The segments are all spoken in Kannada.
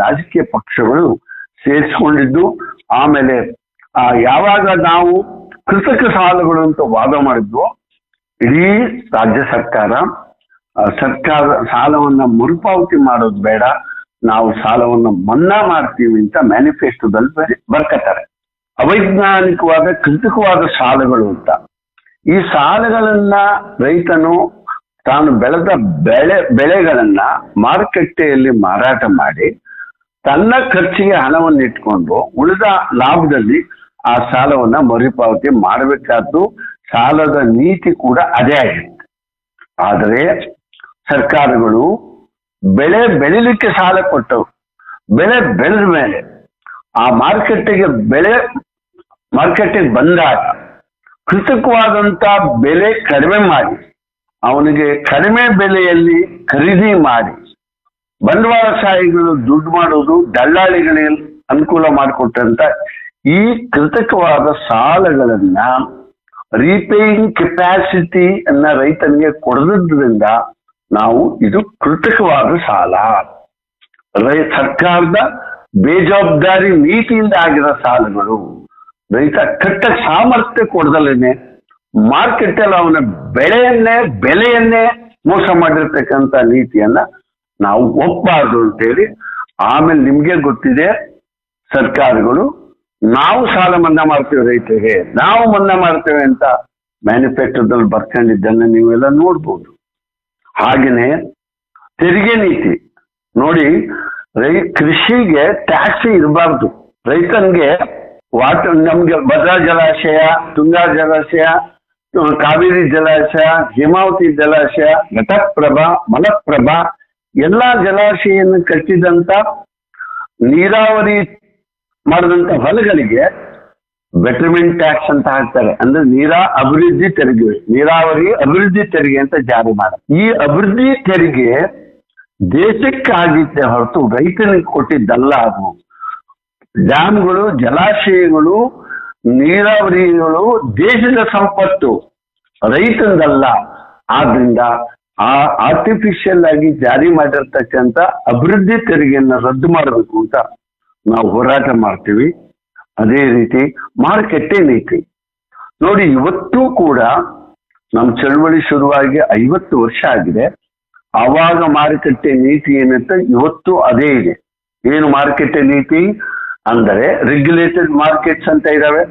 ರಾಜಕೀಯ ಪಕ್ಷಗಳು ಸೇರಿಸಿಕೊಂಡಿದ್ದು ಆಮೇಲೆ ಆ ಯಾವಾಗ ನಾವು ಕೃತಕ ಸಾಲಗಳು ಅಂತ ವಾದ ಮಾಡಿದ್ವೋ ಇಡೀ ರಾಜ್ಯ ಸರ್ಕಾರ ಆ, ಸರ್ಕಾರ ಸಾಲವನ್ನ ಮರುಪಾವತಿ ಮಾಡೋದು ಬೇಡ ನಾವು ಸಾಲವನ್ನ ಮನ್ನಾ ಮಾಡ್ತೀವಿ ಅಂತ ಮ್ಯಾನಿಫೆಸ್ಟೋದಲ್ಲಿ ಬರಿ ಬರ್ಕತ್ತಾರೆ ಅವೈಜ್ಞಾನಿಕವಾದ ಕೃತಕವಾದ ಸಾಲಗಳು ಅಂತ ಈ ಸಾಲಗಳನ್ನ ರೈತನು ತಾನು ಬೆಳೆದ ಬೆಳೆ ಬೆಳೆಗಳನ್ನ ಮಾರುಕಟ್ಟೆಯಲ್ಲಿ ಮಾರಾಟ ಮಾಡಿ ತನ್ನ ಖರ್ಚಿಗೆ ಹಣವನ್ನು ಇಟ್ಕೊಂಡು ಉಳಿದ ಲಾಭದಲ್ಲಿ ಆ ಸಾಲವನ್ನ ಮರುಪಾವತಿ ಮಾಡಬೇಕಾದ್ದು ಸಾಲದ ನೀತಿ ಕೂಡ ಅದೇ ಆಗಿರುತ್ತೆ ಆದರೆ ಸರ್ಕಾರಗಳು ಬೆಳೆ ಬೆಳಿಲಿಕ್ಕೆ ಸಾಲ ಕೊಟ್ಟವು ಬೆಳೆ ಬೆಳೆದ ಮೇಲೆ ಆ ಮಾರುಕಟ್ಟೆಗೆ ಬೆಳೆ ಮಾರುಕಟ್ಟೆಗೆ ಬಂದಾಗ ಕೃತಕವಾದಂತ ಬೆಲೆ ಕಡಿಮೆ ಮಾಡಿ ಅವನಿಗೆ ಕಡಿಮೆ ಬೆಲೆಯಲ್ಲಿ ಖರೀದಿ ಮಾಡಿ ಬಂಡವಾಳಶಾಹಿಗಳು ದುಡ್ಡು ಮಾಡೋದು ದಳ್ಳಾಳಿಗಳಿಗೆ ಅನುಕೂಲ ಮಾಡಿಕೊಟ್ಟಂತ ಈ ಕೃತಕವಾದ ಸಾಲಗಳನ್ನ ರೀಪೇಯಿಂಗ್ ಕೆಪಾಸಿಟಿ ಅನ್ನ ರೈತನಿಗೆ ಕೊಡದ್ರಿಂದ ನಾವು ಇದು ಕೃತಕವಾದ ಸಾಲ ರೈ ಸರ್ಕಾರದ ಬೇಜವಾಬ್ದಾರಿ ನೀತಿಯಿಂದ ಆಗಿರೋ ಸಾಲಗಳು ರೈತ ಕಟ್ಟ ಸಾಮರ್ಥ್ಯ ಕೊಡದಲೇನೆ ಮಾರ್ಕೆಟಲ್ಲಿ ಅವನ ಬೆಳೆಯನ್ನೇ ಬೆಲೆಯನ್ನೇ ಮೋಸ ಮಾಡಿರ್ತಕ್ಕಂಥ ನೀತಿಯನ್ನ ನಾವು ಒಪ್ಪಬಾರ್ದು ಅಂತೇಳಿ ಆಮೇಲೆ ನಿಮ್ಗೆ ಗೊತ್ತಿದೆ ಸರ್ಕಾರಗಳು ನಾವು ಸಾಲ ಮನ್ನಾ ಮಾಡ್ತೇವೆ ರೈತರಿಗೆ ನಾವು ಮನ್ನಾ ಮಾಡ್ತೇವೆ ಅಂತ ಮ್ಯಾನಿಫೆಸ್ಟೋದಲ್ಲಿ ಬರ್ಕೊಂಡಿದ್ದನ್ನ ನೀವೆಲ್ಲ ನೋಡ್ಬೋದು ಹಾಗೇನೆ ತೆರಿಗೆ ನೀತಿ ನೋಡಿ ರೈ ಕೃಷಿಗೆ ಟ್ಯಾಕ್ಸ್ ಇರಬಾರ್ದು ರೈತನಿಗೆ ವಾಟರ್ ನಮ್ಗೆ ಭದ್ರಾ ಜಲಾಶಯ ತುಂಗಾ ಜಲಾಶಯ ಕಾವೇರಿ ಜಲಾಶಯ ಹೇಮಾವತಿ ಜಲಾಶಯ ಘಟಪ್ರಭಾ ಮಲಪ್ರಭಾ ಎಲ್ಲಾ ಜಲಾಶಯನ್ನು ಕಟ್ಟಿದಂತ ನೀರಾವರಿ ಮಾಡಿದಂತ ಹೊಲಗಳಿಗೆ ಬೆಟರ್ಮೆಂಟ್ ಟ್ಯಾಕ್ಸ್ ಅಂತ ಹಾಕ್ತಾರೆ ಅಂದ್ರೆ ನೀರಾ ಅಭಿವೃದ್ಧಿ ತೆರಿಗೆ ನೀರಾವರಿ ಅಭಿವೃದ್ಧಿ ತೆರಿಗೆ ಅಂತ ಜಾರಿ ಮಾಡ ಈ ಅಭಿವೃದ್ಧಿ ತೆರಿಗೆ ದೇಶಕ್ಕಾಗಿದ್ದೆ ಹೊರತು ರೈತನಿಗೆ ಕೊಟ್ಟಿದ್ದಲ್ಲ ಅದು ಡ್ಯಾಮ್ಗಳು ಜಲಾಶಯಗಳು ನೀರಾವರಿಗಳು ದೇಶದ ಸಂಪತ್ತು ರೈತಂದಲ್ಲ ಆದ್ರಿಂದ ಆ ಆರ್ಟಿಫಿಷಿಯಲ್ ಆಗಿ ಜಾರಿ ಮಾಡಿರ್ತಕ್ಕಂಥ ಅಭಿವೃದ್ಧಿ ತೆರಿಗೆಯನ್ನ ರದ್ದು ಮಾಡಬೇಕು ಅಂತ ನಾವು ಹೋರಾಟ ಮಾಡ್ತೀವಿ ಅದೇ ರೀತಿ ಮಾರುಕಟ್ಟೆ ನೀತಿ ನೋಡಿ ಇವತ್ತೂ ಕೂಡ ನಮ್ಮ ಚಳವಳಿ ಶುರುವಾಗಿ ಐವತ್ತು ವರ್ಷ ಆಗಿದೆ ಆವಾಗ ಮಾರುಕಟ್ಟೆ ನೀತಿ ಏನಂತ ಇವತ್ತು ಅದೇ ಇದೆ ಏನು ಮಾರುಕಟ್ಟೆ ನೀತಿ ಅಂದರೆ ರೆಗ್ಯುಲೇಟೆಡ್ ಮಾರ್ಕೆಟ್ಸ್ ಅಂತ ಇದಾವೆ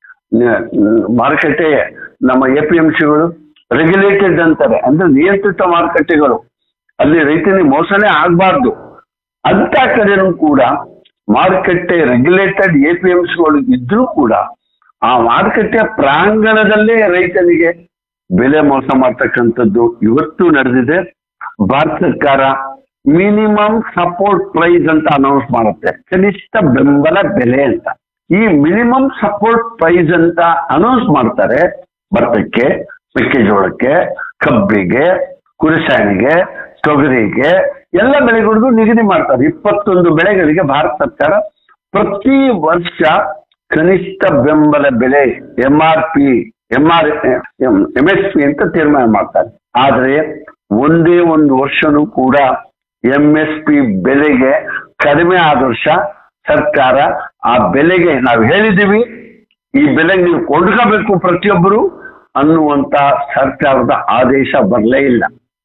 ನ- ಮಾರುಕಟ್ಟೆ ನಮ್ಮ ಎ ಪಿ ಎಂ ಸಿಗಳು ರೆಗ್ಯುಲೇಟೆಡ್ ಅಂತಾರೆ ಅಂದ್ರೆ ನಿಯಂತ್ರಿತ ಮಾರುಕಟ್ಟೆಗಳು ಅಲ್ಲಿ ರೈತನಿಗೆ ಮೋಸನೇ ಆಗಬಾರ್ದು ಅಂತ ಕಡೆನೂ ಕೂಡ ಮಾರುಕಟ್ಟೆ ರೆಗ್ಯುಲೇಟೆಡ್ ಎ ಪಿ ಎಂ ಸಿಗಳು ಇದ್ರೂ ಕೂಡ ಆ ಮಾರುಕಟ್ಟೆಯ ಪ್ರಾಂಗಣದಲ್ಲೇ ರೈತನಿಗೆ ಬೆಲೆ ಮೋಸ ಮಾಡ್ತಕ್ಕಂಥದ್ದು ಇವತ್ತು ನಡೆದಿದೆ ಭಾರತ ಸರ್ಕಾರ ಮಿನಿಮಮ್ ಸಪೋರ್ಟ್ ಪ್ರೈಸ್ ಅಂತ ಅನೌನ್ಸ್ ಮಾಡುತ್ತೆ ಕನಿಷ್ಠ ಬೆಂಬಲ ಬೆಲೆ ಅಂತ ಈ ಮಿನಿಮಮ್ ಸಪೋರ್ಟ್ ಪ್ರೈಸ್ ಅಂತ ಅನೌನ್ಸ್ ಮಾಡ್ತಾರೆ ಭತ್ತಕ್ಕೆ ಮೆಕ್ಕೆಜೋಳಕ್ಕೆ ಕಬ್ಬಿಗೆ ಕುರಿಸಾಣಿಗೆ ತೊಗರಿಗೆ ಎಲ್ಲ ಬೆಳೆಗಳಿಗೂ ನಿಗದಿ ಮಾಡ್ತಾರೆ ಇಪ್ಪತ್ತೊಂದು ಬೆಳೆಗಳಿಗೆ ಭಾರತ ಸರ್ಕಾರ ಪ್ರತಿ ವರ್ಷ ಕನಿಷ್ಠ ಬೆಂಬಲ ಬೆಲೆ M R P M R M S P ಅಂತ ತೀರ್ಮಾನ ಮಾಡ್ತಾರೆ ಆದ್ರೆ ಒಂದೇ ಒಂದು ವರ್ಷನೂ ಕೂಡ ಎಂ ಎಸ್ ಪಿ ಬೆಲೆಗೆ ಕಡಿಮೆ ಆದ ವರ್ಷ ಸರ್ಕಾರ ಆ ಬೆಲೆಗೆ ನಾವು ಹೇಳಿದ್ದೀವಿ ಈ ಬೆಲೆಗೆ ನೀವು ಕೊಂಡ್ಕೋಬೇಕು ಪ್ರತಿಯೊಬ್ಬರು ಅನ್ನುವಂತ ಸರ್ಕಾರದ ಆದೇಶ ಬರಲೇ ಇಲ್ಲ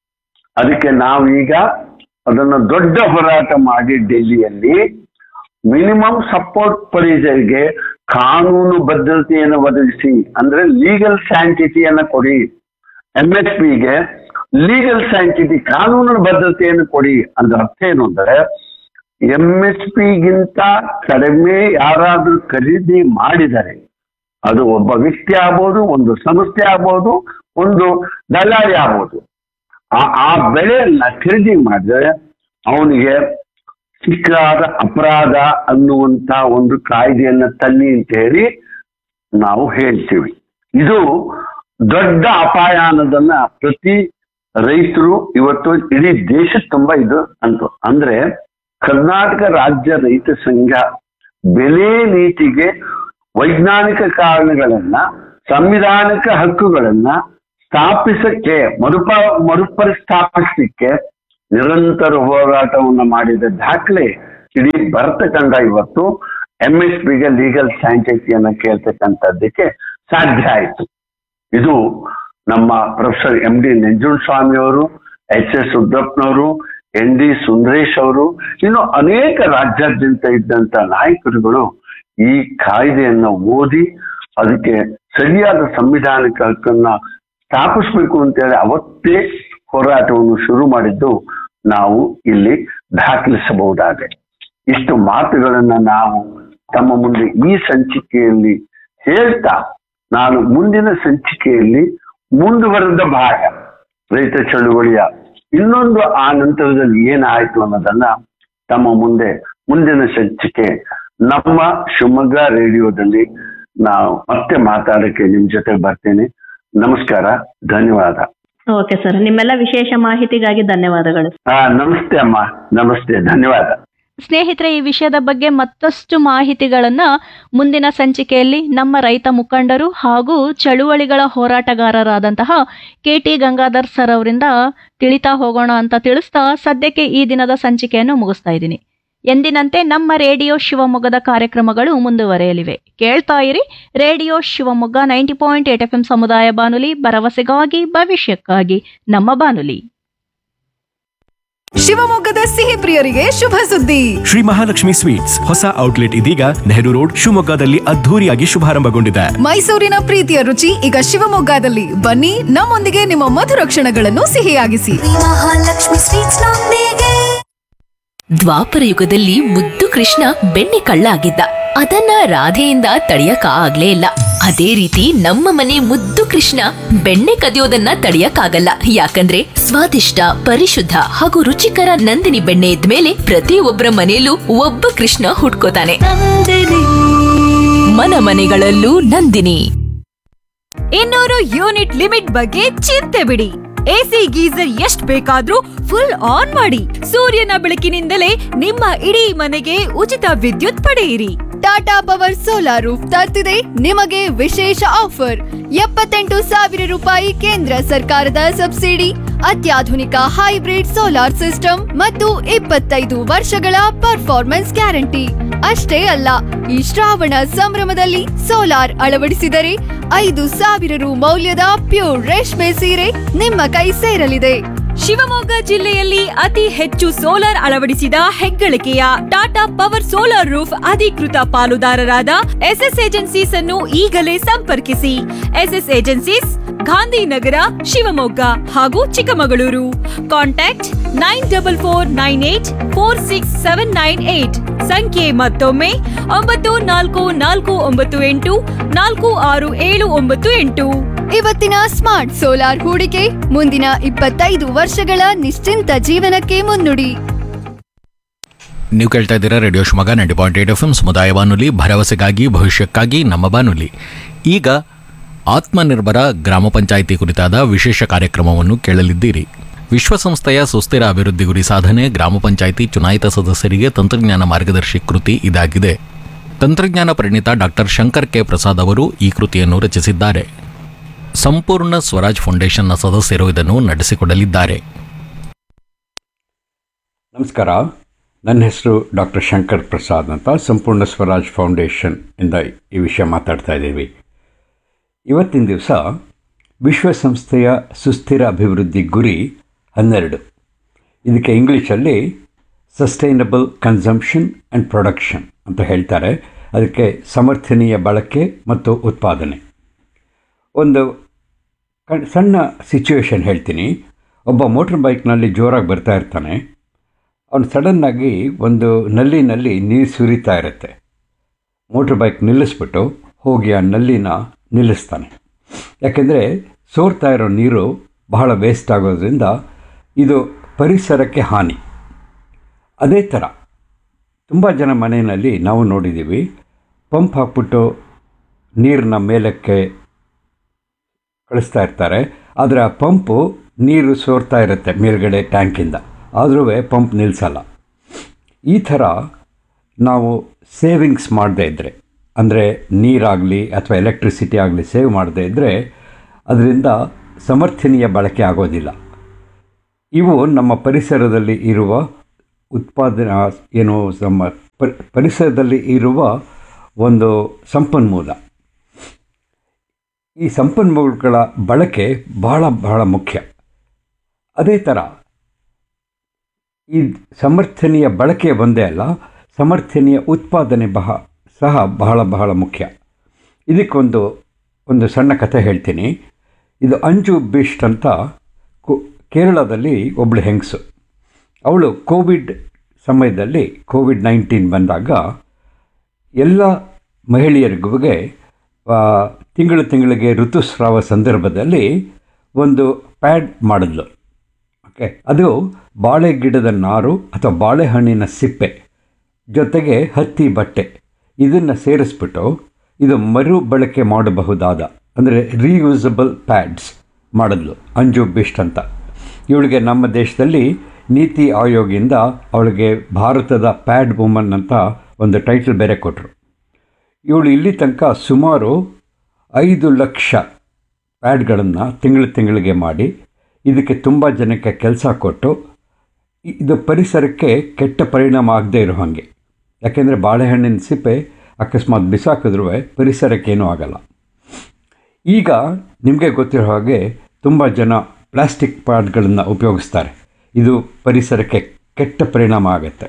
ಅದಕ್ಕೆ ನಾವು ಈಗ ಅದನ್ನು ದೊಡ್ಡ ಹೋರಾಟ ಮಾಡಿ ಡೆಲ್ಲಿಯಲ್ಲಿ ಮಿನಿಮಮ್ ಸಪೋರ್ಟ್ ಪ್ರೈಸರ್ಗೆ ಕಾನೂನು ಬದ್ಧತೆಯನ್ನು ಒದಗಿಸಿ ಅಂದ್ರೆ ಲೀಗಲ್ ಸ್ಯಾಂಟಿಟಿಯನ್ನು ಕೊಡಿ ಎಂ ಎಸ್ ಪಿಗೆ ಲೀಗಲ್ ಸ್ಯಾಂಟಿಟಿ ಕಾನೂನು ಬದ್ಧತೆಯನ್ನು ಕೊಡಿ ಅಂದ್ರೆ ಅರ್ಥ ಏನು ಅಂದ್ರೆ ಎಂ ಎಸ್ ಪಿಗಿಂತ ಕಡಿಮೆ ಯಾರಾದ್ರೂ ಖರೀದಿ ಮಾಡಿದರೆ ಅದು ಒಬ್ಬ ವ್ಯಕ್ತಿ ಆಗ್ಬೋದು ಒಂದು ಸಂಸ್ಥೆ ಆಗ್ಬೋದು ಒಂದು ದಲ್ಲಾಳಿ ಆಗ್ಬೋದು ಆ ಆ ಬೆಳೆಯನ್ನ ಖರೀದಿ ಮಾಡಿದ್ರೆ ಅವನಿಗೆ ಸಿಕ್ಕಾದ ಅಪರಾಧ ಅನ್ನುವಂತ ಒಂದು ಕಾಯ್ದೆಯನ್ನ ತನ್ನಿ ಅಂತ ಹೇಳಿ ನಾವು ಹೇಳ್ತೀವಿ ಇದು ದೊಡ್ಡ ಅಪಾಯ ಅನ್ನೋದನ್ನ ಪ್ರತಿ ರೈತರು ಇವತ್ತು ಇಡೀ ದೇಶ ತುಂಬಾ ಇದು ಅಂತ ಅಂದ್ರೆ ಕರ್ನಾಟಕ ರಾಜ್ಯ ರೈತ ಸಂಘ ಬೆಲೆ ನೀತಿಗೆ ವೈಜ್ಞಾನಿಕ ಕಾರಣಗಳನ್ನ ಸಂವಿಧಾನಿಕ ಹಕ್ಕುಗಳನ್ನ ಸ್ಥಾಪಿಸಕ್ಕೆ ಮರುಪ ಮರುಪರಿಸ್ಥಾಪಿಸಲಿಕ್ಕೆ ನಿರಂತರ ಹೋರಾಟವನ್ನ ಮಾಡಿದ ದಾಖಲೆ ಇಡೀ ಬರ್ತಕ್ಕಂಥ ಇವತ್ತು ಎಂ ಎಸ್ ಪಿಗೆ ಲೀಗಲ್ ಸ್ಯಾಂಕ್ಟಿಟಿಯನ್ನ ಕೇಳ್ತಕ್ಕಂಥದ್ದಕ್ಕೆ ಸಾಧ್ಯ ಆಯಿತು ಇದು ನಮ್ಮ ಪ್ರೊಫೆಸರ್ ಎಂ ಡಿ ಸ್ವಾಮಿ ಅವರು ಎಚ್ ಎಸ್ ರುದ್ರಪ್ಪನವರು ಎನ್ ಡಿ ಸುಂದರೇಶ್ ಅವರು ಇನ್ನು ಅನೇಕ ರಾಜ್ಯಾದ್ಯಂತ ಇದ್ದಂತ ನಾಯಕರುಗಳು ಈ ಕಾಯ್ದೆಯನ್ನ ಓದಿ ಅದಕ್ಕೆ ಸರಿಯಾದ ಸಂವಿಧಾನಿಕನ್ನ ಸ್ಥಾಪಿಸ್ಬೇಕು ಅಂತೇಳಿ ಅವತ್ತೇ ಹೋರಾಟವನ್ನು ಶುರು ಮಾಡಿದ್ದು ನಾವು ಇಲ್ಲಿ ದಾಖಲಿಸಬಹುದಾದೆ ಇಷ್ಟು ಮಾತುಗಳನ್ನ ನಾವು ತಮ್ಮ ಮುಂದೆ ಈ ಸಂಚಿಕೆಯಲ್ಲಿ ಹೇಳ್ತಾ ನಾನು ಮುಂದಿನ ಸಂಚಿಕೆಯಲ್ಲಿ ಮುಂದುವರೆದ ಭಾಗ ರೈತ ಚಳುವಳಿಯ ಇನ್ನೊಂದು ಆ ನಂತರದಲ್ಲಿ ಏನಾಯ್ತು ಅನ್ನೋದನ್ನ ತಮ್ಮ ಮುಂದೆ ಮುಂದಿನ ಸಂಚಿಕೆ ನಮ್ಮ ಶಿವಮೊಗ್ಗ ರೇಡಿಯೋದಲ್ಲಿ ನಾವು ಮತ್ತೆ ಮಾತಾಡಕ್ಕೆ ನಿಮ್ ಜೊತೆ ಬರ್ತೇನೆ ನಮಸ್ಕಾರ ಧನ್ಯವಾದ ಓಕೆ ಸರ್ ನಿಮ್ಮೆಲ್ಲ ವಿಶೇಷ ಮಾಹಿತಿಗಾಗಿ ಧನ್ಯವಾದಗಳು ಹಾ ನಮಸ್ತೆ ಅಮ್ಮ ನಮಸ್ತೆ ಧನ್ಯವಾದ ಸ್ನೇಹಿತರೆ ಈ ವಿಷಯದ ಬಗ್ಗೆ ಮತ್ತಷ್ಟು ಮಾಹಿತಿಗಳನ್ನ ಮುಂದಿನ ಸಂಚಿಕೆಯಲ್ಲಿ ನಮ್ಮ ರೈತ ಮುಖಂಡರು ಹಾಗೂ ಚಳುವಳಿಗಳ ಹೋರಾಟಗಾರರಾದಂತಹ ಕೆ ಟಿ ಗಂಗಾಧರ್ ಸರ್ ಅವರಿಂದ ತಿಳಿತಾ ಹೋಗೋಣ ಅಂತ ತಿಳಿಸ್ತಾ ಸದ್ಯಕ್ಕೆ ಈ ದಿನದ ಸಂಚಿಕೆಯನ್ನು ಮುಗಿಸ್ತಾ ಇದ್ದೀನಿ ಎಂದಿನಂತೆ ನಮ್ಮ ರೇಡಿಯೋ ಶಿವಮೊಗ್ಗದ ಕಾರ್ಯಕ್ರಮಗಳು ಮುಂದುವರೆಯಲಿವೆ ಕೇಳ್ತಾ ಇರಿ radio Shivamogga ninety point eight F M ಸಮುದಾಯ ಬಾನುಲಿ ಭರವಸೆಗಾಗಿ ಭವಿಷ್ಯಕ್ಕಾಗಿ ನಮ್ಮ ಬಾನುಲಿ ಶಿವಮೊಗ್ಗದ ಸಿಹಿ ಪ್ರಿಯರಿಗೆ ಶುಭ ಸುದ್ದಿ ಶ್ರೀ ಮಹಾಲಕ್ಷ್ಮಿ ಸ್ವೀಟ್ಸ್ ಹೊಸ ಔಟ್ಲೆಟ್ ಇದೀಗ ನೆಹರು ರೋಡ್ ಶಿವಮೊಗ್ಗದಲ್ಲಿ ಅದ್ಧೂರಿಯಾಗಿ ಶುಭಾರಂಭಗೊಂಡಿದೆ ಮೈಸೂರಿನ ಪ್ರೀತಿಯ ರುಚಿ ಈಗ ಶಿವಮೊಗ್ಗದಲ್ಲಿ ಬನ್ನಿ ನಮ್ಮೊಂದಿಗೆ ನಿಮ್ಮ ಮಧುರ ಕ್ಷಣಗಳನ್ನು ಸಿಹಿಯಾಗಿಸಿ ಮಹಾಲಕ್ಷ್ಮಿ ಸ್ವೀಟ್ಸ್ ನೊಂದಿಗೆ ದ್ವಾಪರ ಯುಗದಲ್ಲಿ ಮುದ್ದು ಕೃಷ್ಣ ಬೆಣ್ಣೆ ಕಳ್ಳ ಆಗಿದ್ದ ಅದನ್ನ ರಾಧೆಯಿಂದ ತಡೆಯಕ ಆಗ್ಲೇ ಇಲ್ಲ ಅದೇ ರೀತಿ ನಮ್ಮ ಮನೆ ಮುದ್ದು ಕೃಷ್ಣ ಬೆಣ್ಣೆ ಕದಿಯೋದನ್ನ ತಡೆಯಕ್ಕಾಗಲ್ಲ ಯಾಕಂದ್ರೆ ಸ್ವಾದಿಷ್ಟ ಪರಿಶುದ್ಧ ಹಾಗೂ ರುಚಿಕರ ನಂದಿನಿ ಬೆಣ್ಣೆ ಇದ್ಮೇಲೆ ಪ್ರತಿಯೊಬ್ಬರ ಮನೆಯಲ್ಲೂ ಒಬ್ಬ ಕೃಷ್ಣ ಹುಟ್ಕೋತಾನೆ ಮನ ಮನೆಗಳಲ್ಲೂ ನಂದಿನಿ ಇನ್ನೂರು ಯೂನಿಟ್ ಲಿಮಿಟ್ ಬಗ್ಗೆ ಚಿಂತೆ ಬಿಡಿ ಎಸಿ ಗೀಸರ್ ಎಷ್ಟ್ ಬೇಕಾದ್ರೂ ಫುಲ್ ಆನ್ ಮಾಡಿ ಸೂರ್ಯನ ಬೆಳಕಿನಿಂದಲೇ ನಿಮ್ಮ ಇಡೀ ಮನೆಗೆ ಉಚಿತ ವಿದ್ಯುತ್ ಪಡೆಯಿರಿ ಟಾಟಾ ಪವರ್ ಸೋಲಾರ್ ರೂಫ್ ತರ್ತಿದೆ ನಿಮಗೆ ವಿಶೇಷ ಆಫರ್ ಎಪ್ಪತ್ತೆಂಟು ಸಾವಿರ ರೂಪಾಯಿ ಕೇಂದ್ರ ಸರ್ಕಾರದ ಸಬ್ಸಿಡಿ ಅತ್ಯಾಧುನಿಕ ಹೈಬ್ರಿಡ್ ಸೋಲಾರ್ ಸಿಸ್ಟಮ್ ಮತ್ತು ಇಪ್ಪತ್ತೈದು ವರ್ಷಗಳ ಪರ್ಫಾರ್ಮೆನ್ಸ್ ಗ್ಯಾರಂಟಿ ಅಷ್ಟೇ ಅಲ್ಲ ಈ ಶ್ರಾವಣ ಸಂಭ್ರಮದಲ್ಲಿ ಸೋಲಾರ್ ಅಳವಡಿಸಿದರೆ ಐದು ಸಾವಿರ ರು ಮೌಲ್ಯದ ಪ್ಯೂರ್ ರೇಷ್ಮೆ ಸೀರೆ ನಿಮ್ಮ ಕೈ ಸೇರಲಿದೆ ಶಿವಮೊಗ್ಗ ಜಿಲ್ಲೆಯಲ್ಲಿ ಅತಿ ಹೆಚ್ಚು ಸೋಲಾರ್ ಅಳವಡಿಸಿದ ಹೆಗ್ಗಳಿಕೆಯ ಟಾಟಾ ಪವರ್ ಸೋಲಾರ್ ರೂಫ್ ಅಧಿಕೃತ ಪಾಲುದಾರರಾದ ಎಸ್ಎಸ್ ಏಜೆನ್ಸೀಸ್ ಅನ್ನು ಈಗಲೇ ಸಂಪರ್ಕಿಸಿ ಎಸ್ಎಸ್ ಏಜೆನ್ಸೀಸ್ ಗಾಂಧಿನಗರ ಶಿವಮೊಗ್ಗ ಹಾಗೂ Chikkamagaluru contact nine double four nine eight four six seven nine eight ಸಂಖ್ಯೆ ಮತ್ತೊಮ್ಮೆ ಒಂಬತ್ತು ನಾಲ್ಕು ನಾಲ್ಕು ಒಂಬತ್ತು ಎಂಟು ನಾಲ್ಕು ಆರು ಏಳು ಒಂಬತ್ತು ಎಂಟು ಇವತ್ತಿನ ಸ್ಮಾರ್ಟ್ ಸೋಲಾರ್ ಹೂಡಿಕೆ ಮುಂದಿನ ಇಪ್ಪತ್ತೈದು ವರ್ಷಗಳ ನಿಶ್ಚಿಂತ ಜೀವನಕ್ಕೆ ಮುನ್ನುಡಿ ನೀವು ಕೇಳ್ತಾ ಇದ್ದೀರಾ radio Shivamogga ninety point eight F M ಸಮುದಾಯ ಬಾನುಲಿ ಭರವಸೆಗಾಗಿ ಭವಿಷ್ಯಕ್ಕಾಗಿ ನಮ್ಮ ಬಾನುಲಿ ಈಗ ಆತ್ಮನಿರ್ಭರ ಗ್ರಾಮ ಪಂಚಾಯಿತಿ ಕುರಿತಾದ ವಿಶೇಷ ಕಾರ್ಯಕ್ರಮವನ್ನು ಕೇಳಲಿದ್ದೀರಿ ವಿಶ್ವಸಂಸ್ಥೆಯ ಸುಸ್ಥಿರ ಅಭಿವೃದ್ಧಿ ಗುರಿ ಸಾಧನೆ ಗ್ರಾಮ ಪಂಚಾಯಿತಿ ಚುನಾಯಿತ ಸದಸ್ಯರಿಗೆ ತಂತ್ರಜ್ಞಾನ ಮಾರ್ಗದರ್ಶಿ ಕೃತಿ ಇದಾಗಿದೆ ತಂತ್ರಜ್ಞಾನ ಪರಿಣಿತ ಡಾಕ್ಟರ್ ಶಂಕರ್ ಕೆ ಪ್ರಸಾದ್ ಅವರು ಈ ಕೃತಿಯನ್ನು ರಚಿಸಿದ್ದಾರೆ ಸಂಪೂರ್ಣ ಸ್ವರಾಜ್ ಫೌಂಡೇಶನ್ನ ಸದಸ್ಯರು ಇದನ್ನು ನಡೆಸಿಕೊಡಲಿದ್ದಾರೆ ನಮಸ್ಕಾರ ನನ್ನ ಹೆಸರು ಡಾಕ್ಟರ್ ಶಂಕರ್ ಪ್ರಸಾದ್ ಅಂತ ಸಂಪೂರ್ಣ ಸ್ವರಾಜ್ ಫೌಂಡೇಶನ್ ಇಂದ ಈ ವಿಷಯ ಮಾತಾಡ್ತಾ ಇದ್ದೀವಿ ಇವತ್ತಿನ ದಿವಸ ವಿಶ್ವಸಂಸ್ಥೆಯ ಸುಸ್ಥಿರ ಅಭಿವೃದ್ಧಿ ಗುರಿ ಹನ್ನೆರಡು ಇದಕ್ಕೆ ಇಂಗ್ಲೀಷಲ್ಲಿ ಸಸ್ಟೈನಬಲ್ ಕನ್ಸಂಪ್ಷನ್ ಆ್ಯಂಡ್ ಪ್ರೊಡಕ್ಷನ್ ಅಂತ ಹೇಳ್ತಾರೆ ಅದಕ್ಕೆ ಸಮರ್ಥನೀಯ ಬಳಕೆ ಮತ್ತು ಉತ್ಪಾದನೆ ಒಂದು ಕಣ್- ಸಣ್ಣ ಸಿಚುವೇಶನ್ ಹೇಳ್ತೀನಿ ಒಬ್ಬ ಮೋಟ್ರ್ ಬೈಕ್ನಲ್ಲಿ ಜೋರಾಗಿ ಬರ್ತಾ ಇರ್ತಾನೆ ಅವನು ಸಡನ್ನಾಗಿ ಒಂದು ನಲ್ಲಿನಲ್ಲಿ ನೀರು ಸುರಿತಾ ಇರುತ್ತೆ ಮೋಟ್ರ್ ಬೈಕ್ ನಿಲ್ಲಿಸ್ಬಿಟ್ಟು ಹೋಗಿ ಆ ನಲ್ಲಿನ ನಿಲ್ಲಿಸ್ತಾನೆ ಯಾಕೆಂದರೆ ಸೋರ್ತಾ ಇರೋ ನೀರು ಬಹಳ ವೇಸ್ಟ್ ಆಗೋದ್ರಿಂದ ಇದು ಪರಿಸರಕ್ಕೆ ಹಾನಿ ಅದೇ ಥರ ತುಂಬ ಜನ ಮನೆಯಲ್ಲಿ ನಾವು ನೋಡಿದ್ದೀವಿ ಪಂಪ್ ಹಾಕ್ಬಿಟ್ಟು ನೀರನ್ನ ಮೇಲಕ್ಕೆ ಕಳಿಸ್ತಾ ಇರ್ತಾರೆ ಆದರೆ ಆ ಪಂಪು ನೀರು ಸೋರ್ತಾ ಇರುತ್ತೆ ಮೇಲ್ಗಡೆ ಟ್ಯಾಂಕಿಂದ ಆದರೂ ಪಂಪ್ ನಿಲ್ಲಿಸಲ್ಲ ಈ ಥರ ನಾವು ಸೇವಿಂಗ್ಸ್ ಮಾಡದೇ ಇದ್ದರೆ ಅಂದರೆ ನೀರಾಗಲಿ ಅಥವಾ ಎಲೆಕ್ಟ್ರಿಸಿಟಿ ಆಗಲಿ ಸೇವ್ ಮಾಡದೇ ಇದ್ದರೆ ಅದರಿಂದ ಸಮರ್ಥನೀಯ ಬಳಕೆ ಆಗೋದಿಲ್ಲ ಇವು ನಮ್ಮ ಪರಿಸರದಲ್ಲಿ ಇರುವ ಉತ್ಪಾದನೆ ಏನು ನಮ್ಮ ಪರಿ- ಪರಿಸರದಲ್ಲಿ ಇರುವ ಒಂದು ಸಂಪನ್ಮೂಲ ಈ ಸಂಪನ್ಮೂಲಗಳ ಬಳಕೆ ಬಹಳ ಬಹಳ ಮುಖ್ಯ ಅದೇ ಥರ ಈ ಸಮರ್ಥನೀಯ ಬಳಕೆ ಒಂದೇ ಅಲ್ಲ ಸಮರ್ಥನೀಯ ಉತ್ಪಾದನೆ ಬಹ ಸಹ ಬಹಳ ಬಹಳ ಮುಖ್ಯ ಇದಕ್ಕೊಂದು ಒಂದು ಸಣ್ಣ ಕಥೆ ಹೇಳ್ತೀನಿ ಇದು ಅಂಜು ಬಿಸ್ಟ್ ಅಂತ ಕು ಕೇರಳದಲ್ಲಿ ಒಬ್ಬಳು ಹೆಂಗಸು ಅವಳು ಕೋವಿಡ್ ಸಮಯದಲ್ಲಿ ಕೋವಿಡ್ ನೈನ್ಟೀನ್ ಬಂದಾಗ ಎಲ್ಲ ಮಹಿಳೆಯರಿಗೂ ತಿಂಗಳು ತಿಂಗಳಿಗೆ ಋತುಸ್ರಾವ ಸಂದರ್ಭದಲ್ಲಿ ಒಂದು ಪ್ಯಾಡ್ ಮಾಡಿದ್ಲು ಓಕೆ ಅದು ಬಾಳೆ ಗಿಡದ ನಾರು ಅಥವಾ ಬಾಳೆಹಣ್ಣಿನ ಸಿಪ್ಪೆ ಜೊತೆಗೆ ಹತ್ತಿ ಬಟ್ಟೆ ಇದನ್ನು ಸೇರಿಸ್ಬಿಟ್ಟು ಇದು ಮರು ಬಳಕೆ ಮಾಡಬಹುದಾದ ಅಂದರೆ ರೀಯೂಸಬಲ್ ಪ್ಯಾಡ್ಸ್ ಮಾಡಿದ್ಲು ಅಂಜು ಬಿಸ್ಟ್ ಅಂತ ಇವಳಿಗೆ ನಮ್ಮ ದೇಶದಲ್ಲಿ ನೀತಿ ಆಯೋಗಿಂದ ಅವಳಿಗೆ ಭಾರತದ ಪ್ಯಾಡ್ ವುಮನ್ ಅಂತ ಒಂದು ಟೈಟಲ್ ಬೇರೆ ಕೊಟ್ಟರು ಇವಳು ಇಲ್ಲಿ ತನಕ ಸುಮಾರು ಐದು ಲಕ್ಷ ಪ್ಯಾಡ್ಗಳನ್ನು ತಿಂಗಳು ತಿಂಗಳಿಗೆ ಮಾಡಿ ಇದಕ್ಕೆ ತುಂಬ ಜನಕ್ಕೆ ಕೆಲಸ ಕೊಟ್ಟು ಇದು ಪರಿಸರಕ್ಕೆ ಕೆಟ್ಟ ಪರಿಣಾಮ ಆಗದೆ ಇರೋ ಹಾಗೆ ಯಾಕೆಂದರೆ ಬಾಳೆಹಣ್ಣಿನ ಸಿಪ್ಪೆ ಅಕಸ್ಮಾತ್ ಬಿಸಾಕಿದ್ರೂ ಪರಿಸರಕ್ಕೇನೂ ಆಗಲ್ಲ ಈಗ ನಿಮಗೆ ಗೊತ್ತಿರೋ ಹಾಗೆ ತುಂಬ ಜನ ಪ್ಲಾಸ್ಟಿಕ್ ಪ್ಯಾಡ್ಗಳನ್ನು ಉಪಯೋಗಿಸ್ತಾರೆ ಇದು ಪರಿಸರಕ್ಕೆ ಕೆಟ್ಟ ಪರಿಣಾಮ ಆಗುತ್ತೆ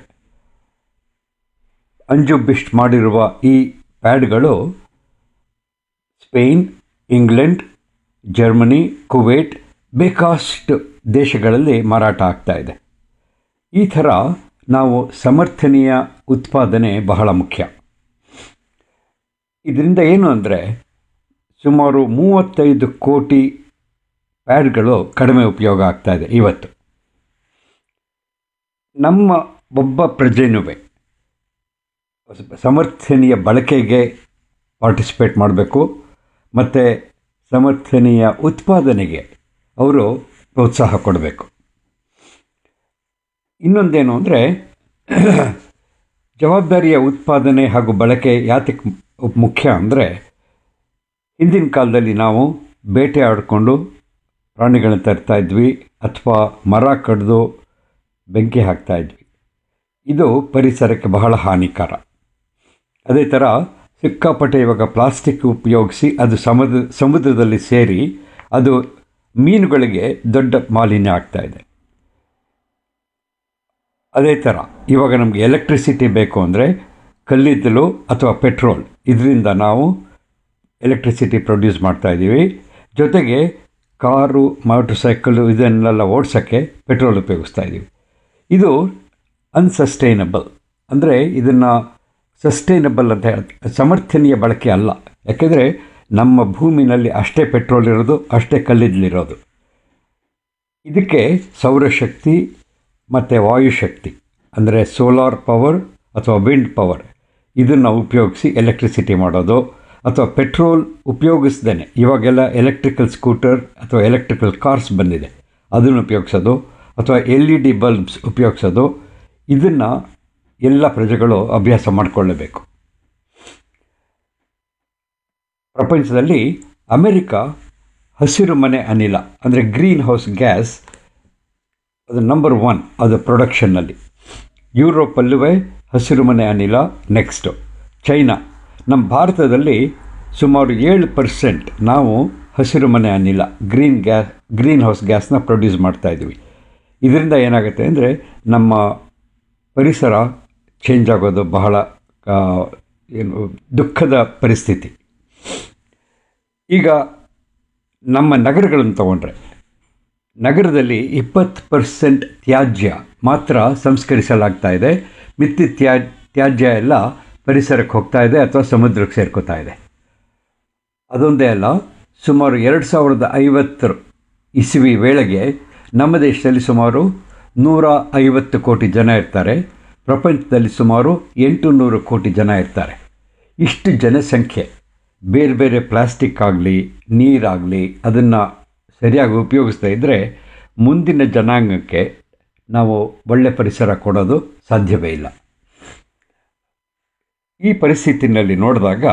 ಅಂಜು ಬಿಸ್ಟ್ ಮಾಡಿರುವ ಈ ಪ್ಯಾಡ್ಗಳು ಸ್ಪೇನ್ ಇಂಗ್ಲೆಂಡ್ ಜರ್ಮನಿ ಕುವೈಟ್ ಬೇಕಾಷ್ಟು ದೇಶಗಳಲ್ಲಿ ಮಾರಾಟ ಆಗ್ತಾ ಇದೆ ಈ ಥರ ನಾವು ಸಮರ್ಥನೀಯ ಉತ್ಪಾದನೆ ಬಹಳ ಮುಖ್ಯ ಇದರಿಂದ ಏನು ಅಂದರೆ ಸುಮಾರು ಮೂವತ್ತೈದು ಕೋಟಿ ಪ್ಯಾಡ್ಗಳು ಕಡಿಮೆ ಉಪಯೋಗ ಆಗ್ತಾ ಇದೆ ಇವತ್ತು ನಮ್ಮ ಒಬ್ಬ ಪ್ರಜೆನೂ ಸಮರ್ಥನೀಯ ಬಳಕೆಗೆ ಪಾರ್ಟಿಸಿಪೇಟ್ ಮಾಡಬೇಕು ಮತ್ತು ಸಮರ್ಥನೀಯ ಉತ್ಪಾದನೆಗೆ ಅವರು ಪ್ರೋತ್ಸಾಹ ಕೊಡಬೇಕು ಇನ್ನೊಂದೇನು ಅಂದರೆ ಜವಾಬ್ದಾರಿಯ ಉತ್ಪಾದನೆ ಹಾಗೂ ಬಳಕೆ ಯಾತಕ್ಕೆ ಮುಖ್ಯ ಅಂದರೆ ಹಿಂದಿನ ಕಾಲದಲ್ಲಿ ನಾವು ಬೇಟೆ ಆಡಿಕೊಂಡು ಪ್ರಾಣಿಗಳನ್ನ ತರ್ತಾ ಇದ್ವಿ ಅಥವಾ ಮರ ಕಡಿದು ಬೆಂಕಿ ಹಾಕ್ತಾ ಇದ್ವಿ ಇದು ಪರಿಸರಕ್ಕೆ ಬಹಳ ಹಾನಿಕರ ಅದೇ ಥರ ಸಿಕ್ಕಾಪಟ್ಟೆ ಇವಾಗ ಪ್ಲಾಸ್ಟಿಕ್ ಉಪಯೋಗಿಸಿ ಅದು ಸಮುದ್ರ ಸಮುದ್ರದಲ್ಲಿ ಸೇರಿ ಅದು ಮೀನುಗಳಿಗೆ ದೊಡ್ಡ ಮಾಲಿನ್ಯ ಆಗ್ತಾ ಇದೆ ಅದೇ ಥರ ಇವಾಗ ನಮಗೆ ಎಲೆಕ್ಟ್ರಿಸಿಟಿ ಬೇಕು ಅಂದರೆ ಕಲ್ಲಿದ್ದಲು ಅಥವಾ ಪೆಟ್ರೋಲ್ ಇದರಿಂದ ನಾವು ಎಲೆಕ್ಟ್ರಿಸಿಟಿ ಪ್ರೊಡ್ಯೂಸ್ ಮಾಡ್ತಾ ಇದ್ದೀವಿ ಜೊತೆಗೆ ಕಾರು ಮೋಟರ್ ಸೈಕಲು ಇದನ್ನೆಲ್ಲ ಓಡಿಸೋಕ್ಕೆ ಪೆಟ್ರೋಲ್ ಉಪಯೋಗಿಸ್ತಾ ಇದ್ದೀವಿ ಇದು ಅನ್ಸಸ್ಟೈನಬಲ್ ಅಂದರೆ ಇದನ್ನು ಸಸ್ಟೈನಬಲ್ ಅಂತ ಹೇಳ ಸಮರ್ಥನೀಯ ಬಳಕೆ ಅಲ್ಲ ಯಾಕೆಂದರೆ ನಮ್ಮ ಭೂಮಿನಲ್ಲಿ ಅಷ್ಟೇ ಪೆಟ್ರೋಲ್ ಇರೋದು ಅಷ್ಟೇ ಕಲ್ಲಿದ್ದಲಿರೋದು ಇದಕ್ಕೆ ಸೌರಶಕ್ತಿ ಮತ್ತು ವಾಯುಶಕ್ತಿ ಅಂದರೆ ಸೋಲಾರ್ ಪವರ್ ಅಥವಾ ವಿಂಡ್ ಪವರ್ ಇದನ್ನು ಉಪಯೋಗಿಸಿ ಎಲೆಕ್ಟ್ರಿಸಿಟಿ ಮಾಡೋದು ಅಥವಾ ಪೆಟ್ರೋಲ್ ಉಪಯೋಗಿಸ್ದೇ ಇವಾಗೆಲ್ಲ ಎಲೆಕ್ಟ್ರಿಕಲ್ ಸ್ಕೂಟರ್ ಅಥವಾ ಎಲೆಕ್ಟ್ರಿಕಲ್ ಕಾರ್ಸ್ ಬಂದಿದೆ ಅದನ್ನು ಉಪಯೋಗಿಸೋದು ಅಥವಾ ಎಲ್ ಇ ಡಿ ಬಲ್ಬ್ಸ್ ಉಪಯೋಗಿಸೋದು ಇದನ್ನು ಎಲ್ಲ ಪ್ರಜೆಗಳು ಅಭ್ಯಾಸ ಮಾಡಿಕೊಳ್ಳಬೇಕು ಪ್ರಪಂಚದಲ್ಲಿ ಅಮೆರಿಕ ಹಸಿರು ಮನೆ ಅನಿಲ ಅಂದರೆ ಗ್ರೀನ್ ಹೌಸ್ ಗ್ಯಾಸ್ ಅದು ನಂಬರ್ ಒನ್ ಅದು ಪ್ರೊಡಕ್ಷನ್ನಲ್ಲಿ ಯುರೋಪಲ್ಲೂ ಹಸಿರು ಮನೆ ಅನಿಲ ನೆಕ್ಸ್ಟು ಚೈನಾ ನಮ್ಮ ಭಾರತದಲ್ಲಿ ಸುಮಾರು ಏಳು ಪರ್ಸೆಂಟ್ ನಾವು ಹಸಿರು ಮನೆ ಅನಿಲ ಗ್ರೀನ್ ಗ್ಯಾಸ್ ಗ್ರೀನ್ ಹೌಸ್ ಗ್ಯಾಸ್ನ ಪ್ರೊಡ್ಯೂಸ್ ಮಾಡ್ತಾ ಇದ್ದೀವಿ ಇದರಿಂದ ಏನಾಗುತ್ತೆ ಅಂದರೆ ನಮ್ಮ ಪರಿಸರ ಚೇಂಜ್ ಆಗೋದು ಬಹಳ ಆ, ಏನು ದುಃಖದ ಪರಿಸ್ಥಿತಿ ಈಗ ನಮ್ಮ ನಗರಗಳನ್ನು ತಗೊಂಡ್ರೆ ನಗರದಲ್ಲಿ ಇಪ್ಪತ್ತು ಪರ್ಸೆಂಟ್ ತ್ಯಾಜ್ಯ ಮಾತ್ರ ಸಂಸ್ಕರಿಸಲಾಗ್ತಾ ಇದೆ ಮಿತ್ತಿ ತ್ಯಾ ತ್ಯಾಜ್ಯ ಎಲ್ಲ ಪರಿಸರಕ್ಕೆ ಹೋಗ್ತಾ ಇದೆ ಅಥವಾ ಸಮುದ್ರಕ್ಕೆ ಸೇರ್ಕೋತಾ ಇದೆ ಅದೊಂದೇ ಅಲ್ಲ ಸುಮಾರು ಎರಡು ಸಾವಿರದ ಐವತ್ತರ ಇಸವಿ ವೇಳೆಗೆ ನಮ್ಮ ದೇಶದಲ್ಲಿ ಸುಮಾರು ನೂರ ಐವತ್ತು ಕೋಟಿ ಜನ ಇರ್ತಾರೆ ಪ್ರಪಂಚದಲ್ಲಿ ಸುಮಾರು ಎಂಟು ನೂರು ಕೋಟಿ ಜನ ಇರ್ತಾರೆ ಇಷ್ಟು ಜನಸಂಖ್ಯೆ ಬೇರೆ ಬೇರೆ ಪ್ಲಾಸ್ಟಿಕ್ ಆಗಲಿ ನೀರಾಗಲಿ ಅದನ್ನು ಸರಿಯಾಗಿ ಉಪಯೋಗಿಸ್ತಾ ಇದ್ದರೆ ಮುಂದಿನ ಜನಾಂಗಕ್ಕೆ ನಾವು ಒಳ್ಳೆ ಪರಿಸರ ಕೊಡೋದು ಸಾಧ್ಯವೇ ಇಲ್ಲ ಈ ಪರಿಸ್ಥಿತಿನಲ್ಲಿ ನೋಡಿದಾಗ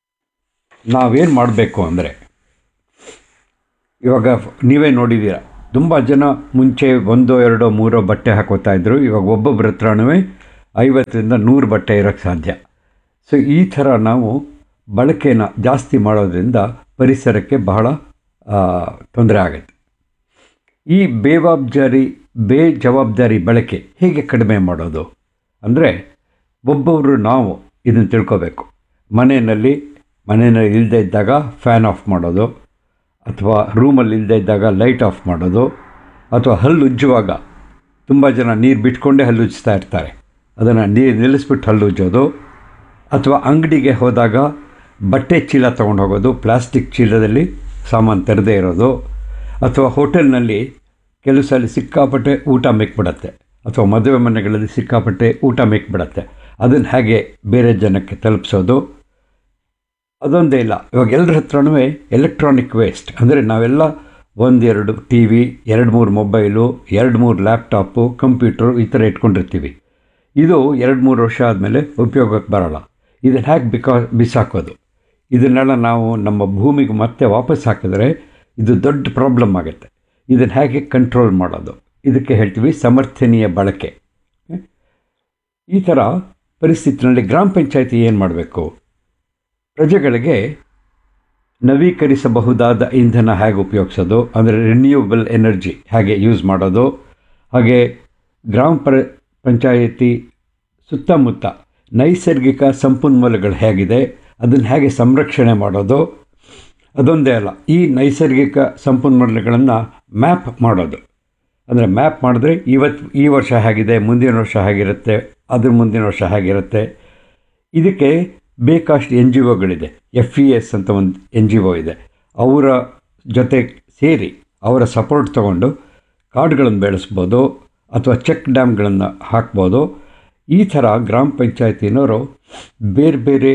ನಾವೇನು ಮಾಡಬೇಕು ಅಂದರೆ ಇವಾಗ ನೀವೇ ನೋಡಿದ್ದೀರ ತುಂಬ ಜನ ಮುಂಚೆ ಒಂದೋ ಎರಡೋ ಮೂರೋ ಬಟ್ಟೆ ಹಾಕೋತಾ ಇದ್ರು ಇವಾಗ ಒಬ್ಬೊಬ್ಬರ ಹತ್ರನೂ ಐವತ್ತರಿಂದ ನೂರು ಬಟ್ಟೆ ಇರೋಕ್ಕೆ ಸಾಧ್ಯ ಸೊ ಈ ಥರ ನಾವು ಬಳಕೆನ ಜಾಸ್ತಿ ಮಾಡೋದ್ರಿಂದ ಪರಿಸರಕ್ಕೆ ಬಹಳ ತೊಂದರೆ ಆಗುತ್ತೆ ಈ ಬೇವಾಬ್ದಾರಿ ಬೇಜವಾಬ್ದಾರಿ ಬಳಕೆ ಹೇಗೆ ಕಡಿಮೆ ಮಾಡೋದು ಅಂದರೆ ಒಬ್ಬೊಬ್ಬರು ನಾವು ಇದನ್ನು ತಿಳ್ಕೋಬೇಕು ಮನೆಯಲ್ಲಿ ಮನೆಯಲ್ಲಿ ಇಲ್ಲದೆ ಇದ್ದಾಗ ಫ್ಯಾನ್ ಆಫ್ ಮಾಡೋದು ಅಥವಾ ರೂಮಲ್ಲಿ ಇಲ್ಲದೆ ಇದ್ದಾಗ ಲೈಟ್ ಆಫ್ ಮಾಡೋದು ಅಥವಾ ಹಲ್ಲು ಉಜ್ಜುವಾಗ ತುಂಬ ಜನ ನೀರು ಬಿಟ್ಕೊಂಡೇ ಹಲ್ಲು ಉಜ್ಜ್ತಾ ಇರ್ತಾರೆ ಅದನ್ನು ನೀರು ನಿಲ್ಲಿಸ್ಬಿಟ್ಟು ಹಲ್ಲು ಉಜ್ಜೋದು ಅಥವಾ ಅಂಗಡಿಗೆ ಹೋದಾಗ ಬಟ್ಟೆ ಚೀಲ ತೊಗೊಂಡು ಹೋಗೋದು ಪ್ಲಾಸ್ಟಿಕ್ ಚೀಲದಲ್ಲಿ ಸಾಮಾನು ತೆರೆದೇ ಇರೋದು ಅಥವಾ ಹೋಟೆಲ್ನಲ್ಲಿ ಕೆಲವು ಸಲ ಸಿಕ್ಕಾಪಟ್ಟೆ ಊಟ ಮಿಕ್ಬಿಡತ್ತೆ ಅಥವಾ ಮದುವೆ ಮನೆಗಳಲ್ಲಿ ಸಿಕ್ಕಾಪಟ್ಟೆ ಊಟ ಮಿಕ್ಬಿಡತ್ತೆ ಅದನ್ನು ಹೇಗೆ ಬೇರೆ ಜನಕ್ಕೆ ತಲುಪಿಸೋದು ಅದೊಂದೇ ಇಲ್ಲ ಇವಾಗ ಎಲ್ಲರ ಹತ್ರನೂ ಎಲೆಕ್ಟ್ರಾನಿಕ್ ವೇಸ್ಟ್ ಅಂದರೆ ನಾವೆಲ್ಲ ಒಂದೆರಡು ಟಿ ವಿ ಎರಡು ಮೂರು ಮೊಬೈಲು ಎರಡು ಮೂರು ಲ್ಯಾಪ್ಟಾಪು ಕಂಪ್ಯೂಟ್ರು ಈ ಥರ ಇಟ್ಕೊಂಡಿರ್ತೀವಿ ಇದು ಎರಡು ಮೂರು ವರ್ಷ ಆದಮೇಲೆ ಉಪಯೋಗಕ್ಕೆ ಬರೋಲ್ಲ ಇದನ್ನು ಹೇಗೆ ಬಿಕಾ ಬಿಸಾಕೋದು ಇದನ್ನೆಲ್ಲ ನಾವು ನಮ್ಮ ಭೂಮಿಗೆ ಮತ್ತೆ ವಾಪಸ್ ಹಾಕಿದ್ರೆ ಇದು ದೊಡ್ಡ ಪ್ರಾಬ್ಲಮ್ ಆಗುತ್ತೆ ಇದನ್ನು ಹೇಗೆ ಕಂಟ್ರೋಲ್ ಮಾಡೋದು ಇದಕ್ಕೆ ಹೇಳ್ತೀವಿ ಸಮರ್ಥನೀಯ ಬಳಕೆ ಈ ಥರ ಪರಿಸ್ಥಿತಿನಲ್ಲಿ ಗ್ರಾಮ ಪಂಚಾಯತಿ ಏನು ಮಾಡಬೇಕು ಪ್ರಜೆಗಳಿಗೆ ನವೀಕರಿಸಬಹುದಾದ ಇಂಧನ ಹೇಗೆ ಉಪಯೋಗಿಸೋದು ಅಂದರೆ ರಿನ್ಯೂವಬಲ್ ಎನರ್ಜಿ ಹೇಗೆ ಯೂಸ್ ಮಾಡೋದು ಹಾಗೆ ಗ್ರಾಮ ಪರ ಪಂಚಾಯತಿ ಸುತ್ತಮುತ್ತ ನೈಸರ್ಗಿಕ ಸಂಪನ್ಮೂಲಗಳು ಹೇಗಿದೆ ಅದನ್ನು ಹೇಗೆ ಸಂರಕ್ಷಣೆ ಮಾಡೋದು ಅದೊಂದೇ ಅಲ್ಲ ಈ ನೈಸರ್ಗಿಕ ಸಂಪನ್ಮೂಲಗಳನ್ನು ಮ್ಯಾಪ್ ಮಾಡೋದು ಅಂದರೆ ಮ್ಯಾಪ್ ಮಾಡಿದ್ರೆ ಇವತ್ತು ಈ ವರ್ಷ ಹೇಗಿದೆ ಮುಂದಿನ ವರ್ಷ ಹೇಗಿರುತ್ತೆ ಅದ್ರ ಮುಂದಿನ ವರ್ಷ ಹೇಗಿರುತ್ತೆ ಇದಕ್ಕೆ ಬೇಕಷ್ಟು ಎನ್ ಜಿ ಒಗಳಿದೆ ಎಫ್ ಇ ಎಸ್ ಅಂತ ಒಂದು ಎನ್ ಜಿ ಒ ಇದೆ ಅವರ ಜೊತೆ ಸೇರಿ ಅವರ ಸಪೋರ್ಟ್ ತಗೊಂಡು ಕಾಡುಗಳನ್ನು ಬೆಳೆಸ್ಬೋದು ಅಥವಾ ಚೆಕ್ ಡ್ಯಾಮ್ಗಳನ್ನು ಹಾಕ್ಬೋದು ಈ ಥರ ಗ್ರಾಮ ಪಂಚಾಯತಿನವರು ಬೇರೆ ಬೇರೆ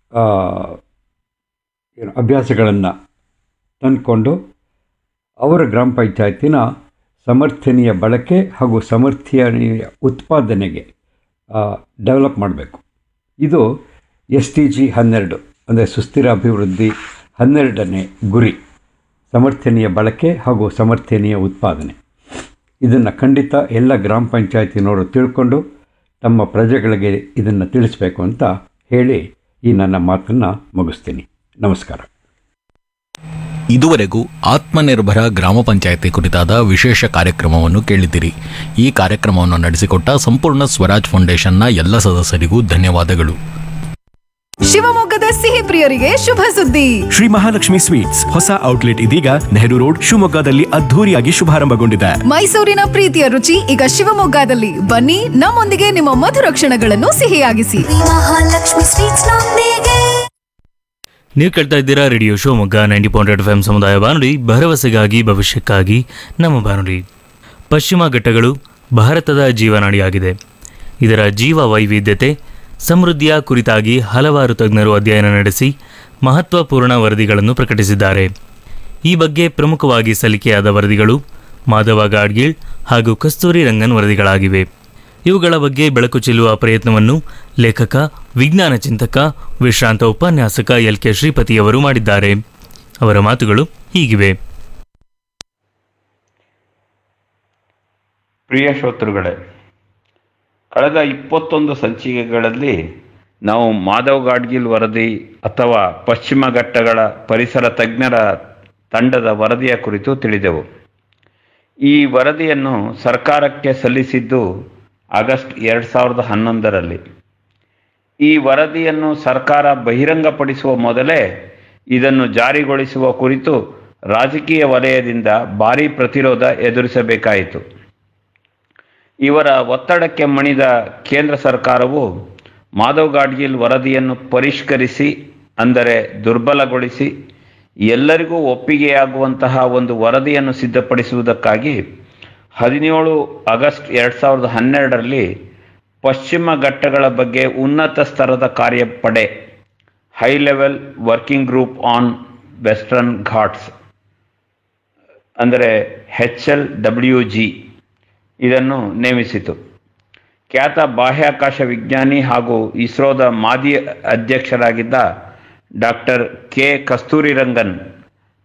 ಏನು ಅಭ್ಯಾಸಗಳನ್ನು ತಂದುಕೊಂಡು ಅವರ ಗ್ರಾಮ ಪಂಚಾಯತಿನ ಸಮರ್ಥನೀಯ ಬಳಕೆ ಹಾಗೂ ಸಮರ್ಥನೀಯ ಉತ್ಪಾದನೆಗೆ ಡೆವಲಪ್ ಮಾಡಬೇಕು ಇದು ಎಸ್ ಟಿ ಜಿ ಹನ್ನೆರಡು ಅಂದರೆ ಸುಸ್ಥಿರ ಅಭಿವೃದ್ಧಿ ಹನ್ನೆರಡನೇ ಗುರಿ ಸಮರ್ಥನೀಯ ಬಳಕೆ ಹಾಗೂ ಸಮರ್ಥನೀಯ ಉತ್ಪಾದನೆ ಇದನ್ನು ಖಂಡಿತ ಎಲ್ಲ ಗ್ರಾಮ ಪಂಚಾಯತಿನವರು ತಿಳ್ಕೊಂಡು ತಮ್ಮ ಪ್ರಜೆಗಳಿಗೆ ಇದನ್ನು ತಿಳಿಸ್ಬೇಕು ಅಂತ ಹೇಳಿ ಈ ನನ್ನ ಮಾತನ್ನು ಮುಗಿಸ್ತೀನಿ ನಮಸ್ಕಾರ ಇದುವರೆಗೂ ಆತ್ಮನಿರ್ಭರ ಗ್ರಾಮ ಪಂಚಾಯತಿ ಕುರಿತಾದ ವಿಶೇಷ ಕಾರ್ಯಕ್ರಮವನ್ನು ಕೇಳಿದಿರಿ ಈ ಕಾರ್ಯಕ್ರಮವನ್ನು ನಡೆಸಿಕೊಟ್ಟ ಸಂಪೂರ್ಣ ಸ್ವರಾಜ್ ಫೌಂಡೇಶನ್ನ ಎಲ್ಲ ಸದಸ್ಯರಿಗೂ ಧನ್ಯವಾದಗಳು ಶಿವಮೊಗ್ಗದ ಸಿಹಿ ಪ್ರಿಯರಿಗೆ ಶುಭ ಸುದ್ದಿ ಶ್ರೀ ಮಹಾಲಕ್ಷ್ಮಿ ಸ್ವೀಟ್ಸ್ ಹೊಸ ಔಟ್ಲೆಟ್ ಇದೀಗ ನೆಹರು ರೋಡ್ ಶಿವಮೊಗ್ಗದಲ್ಲಿ ಅದ್ಧೂರಿಯಾಗಿ ಶುಭಾರಂಭಗೊಂಡಿದೆ ಮೈಸೂರಿನ ಪ್ರೀತಿಯ ರುಚಿ ಈಗ ಶಿವಮೊಗ್ಗದಲ್ಲಿ ಬನ್ನಿ ನಮ್ಮೊಂದಿಗೆ ನಿಮ್ಮ ಮಧುರ ಕ್ಷಣಗಳನ್ನು ಸಿಹಿಯಾಗಿಸಿ ಮಹಾಲಕ್ಷ್ಮಿ ಸ್ವೀಟ್ಸ್ ನೊಂದಿಗೆ ನೀವು ಕೇಳ್ತಾ ಇದ್ದೀರಾ radio Shivamogga ninety point F M ಸಮುದಾಯ ಬಾನುಲಿ ಭರವಸೆಗಾಗಿ ಭವಿಷ್ಯಕ್ಕಾಗಿ ನಮ್ಮ ಬಾನುಲಿ ಪಶ್ಚಿಮ ಘಟ್ಟಗಳು ಭಾರತದ ಜೀವನಾಡಿಯಾಗಿದೆ ಇದರ ಜೀವ ವೈವಿಧ್ಯತೆ ಸಮೃದ್ಧಿಯ ಕುರಿತಾಗಿ ಹಲವಾರು ತಜ್ಞರು ಅಧ್ಯಯನ ನಡೆಸಿ ಮಹತ್ವಪೂರ್ಣ ವರದಿಗಳನ್ನು ಪ್ರಕಟಿಸಿದ್ದಾರೆ ಈ ಬಗ್ಗೆ ಪ್ರಮುಖವಾಗಿ ಸಲ್ಲಿಕೆಯಾದ ವರದಿಗಳು ಮಾಧವ ಗಾಡ್ಗೀಳ್ ಹಾಗೂ ಕಸ್ತೂರಿ ರಂಗನ್ ವರದಿಗಳಾಗಿವೆ ಇವುಗಳ ಬಗ್ಗೆ ಬೆಳಕು ಚೆಲ್ಲುವ ಪ್ರಯತ್ನವನ್ನು ಲೇಖಕ ವಿಜ್ಞಾನ ಚಿಂತಕ ವಿಶ್ರಾಂತ ಉಪನ್ಯಾಸಕ ಎಲ್ ಕೆ ಶ್ರೀಪತಿಯವರು ಮಾಡಿದ್ದಾರೆ ಅವರ ಮಾತುಗಳು ಹೀಗಿವೆ ಪ್ರಿಯ ಶ್ರೋತೃಗಳೇ ಕಳೆದ ಇಪ್ಪತ್ತೊಂದು ಸಂಚಿಕೆಗಳಲ್ಲಿ ನಾವು ಮಾಧವ್ ಗಾಡ್ಗಿಲ್ ವರದಿ ಅಥವಾ ಪಶ್ಚಿಮ ಘಟ್ಟಗಳ ಪರಿಸರ ತಜ್ಞರ ತಂಡದ ವರದಿಯ ಕುರಿತು ತಿಳಿದೆವು ಈ ವರದಿಯನ್ನು ಸರ್ಕಾರಕ್ಕೆ ಸಲ್ಲಿಸಿದ್ದು ಆಗಸ್ಟ್ ಎರಡು ಸಾವಿರದ ಹನ್ನೊಂದರಲ್ಲಿ ಈ ವರದಿಯನ್ನು ಸರ್ಕಾರ ಬಹಿರಂಗಪಡಿಸುವ ಮೊದಲೇ ಇದನ್ನು ಜಾರಿಗೊಳಿಸುವ ಕುರಿತು ರಾಜಕೀಯ ವಲಯದಿಂದ ಭಾರೀ ಪ್ರತಿರೋಧ ಎದುರಿಸಬೇಕಾಯಿತು ಇವರ ಒತ್ತಡಕ್ಕೆ ಮಣಿದ ಕೇಂದ್ರ ಸರ್ಕಾರವು ಮಾಧವ್ ಗಾಡ್ಗಿಲ್ ವರದಿಯನ್ನು ಪರಿಷ್ಕರಿಸಿ ಅಂದರೆ ದುರ್ಬಲಗೊಳಿಸಿ ಎಲ್ಲರಿಗೂ ಒಪ್ಪಿಗೆಯಾಗುವಂತಹ ಒಂದು ವರದಿಯನ್ನು ಸಿದ್ಧಪಡಿಸುವುದಕ್ಕಾಗಿ ಹದಿನೇಳು ಆಗಸ್ಟ್ ಎರಡು ಸಾವಿರದ ಹನ್ನೆರಡರಲ್ಲಿ ಪಶ್ಚಿಮ ಘಟ್ಟಗಳ ಬಗ್ಗೆ ಉನ್ನತ ಸ್ತರದ ಕಾರ್ಯಪಡೆ high level working group on Western Ghats ಅಂದರೆ ಹೆಚ್ ಎಲ್ ಡಬ್ಲ್ಯೂ ಜಿ ಇದನ್ನು ನೇಮಿಸಿತು ಖ್ಯಾತ ಬಾಹ್ಯಾಕಾಶ ವಿಜ್ಞಾನಿ ಹಾಗೂ ಇಸ್ರೋದ ಮಾಜಿ ಅಧ್ಯಕ್ಷರಾಗಿದ್ದ ಡಾಕ್ಟರ್ ಕೆ ಕಸ್ತೂರಿರಂಗನ್